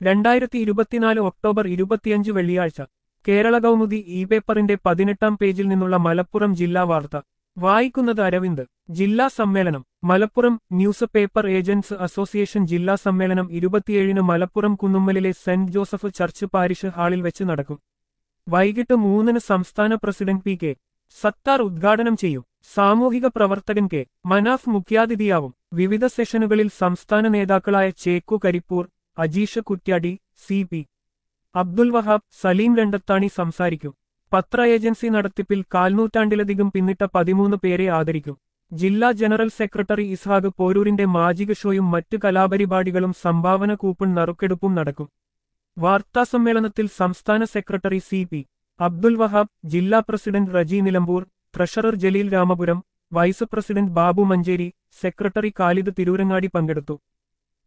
രണ്ടായിരത്തി ഇരുപത്തിനാല് ഒക്ടോബർ ഇരുപത്തിയഞ്ച് വെള്ളിയാഴ്ച കേരള കൗമുദി ഇ പേപ്പറിന്റെ പതിനെട്ടാം പേജിൽ നിന്നുള്ള മലപ്പുറം ജില്ലാ വാർത്ത വായിക്കുന്നത് അരവിന്ദ് ജില്ലാ സമ്മേളനം Malappuram newspaper agents association ജില്ലാ സമ്മേളനം ഇരുപത്തിയേഴിന് മലപ്പുറം കുന്നുമ്മലിലെ സെന്റ് ജോസഫ് ചർച്ച് പാരിഷ് ഹാളിൽ വെച്ച് നടക്കും വൈകിട്ട് മൂന്നിന് സംസ്ഥാന പ്രസിഡന്റ് പി കെ സത്താർ ഉദ്ഘാടനം ചെയ്യും സാമൂഹിക പ്രവർത്തകൻ കെ മനാഫ് മുഖ്യാതിഥിയാവും വിവിധ സെഷനുകളിൽ സംസ്ഥാന നേതാക്കളായ ചേക്കു കരിപ്പൂർ അജീഷ കുറ്റ്യാടി സി പി അബ്ദുൽ വഹാബ് സലീം രണ്ടത്താണി സംസാരിക്കും പത്ര ഏജൻസി നടത്തിപ്പിൽ കാൽനൂറ്റാണ്ടിലധികം പിന്നിട്ട പതിമൂന്ന് പേരെ ആദരിക്കും ജില്ലാ ജനറൽ സെക്രട്ടറി ഇസ്ഹാഖ് പോരൂരിന്റെ മാജിക ഷോയും മറ്റു കലാപരിപാടികളും സംഭാവന കൂപ്പൺ നറുക്കെടുപ്പും നടക്കും വാർത്താസമ്മേളനത്തിൽ സംസ്ഥാന secretary C P Abdul Wahab ജില്ലാ president Reji Nilambur treasurer Jaleel Ramapuram vice president Babu Manjeri secretary Khalid Tirurangadi പങ്കെടുത്തു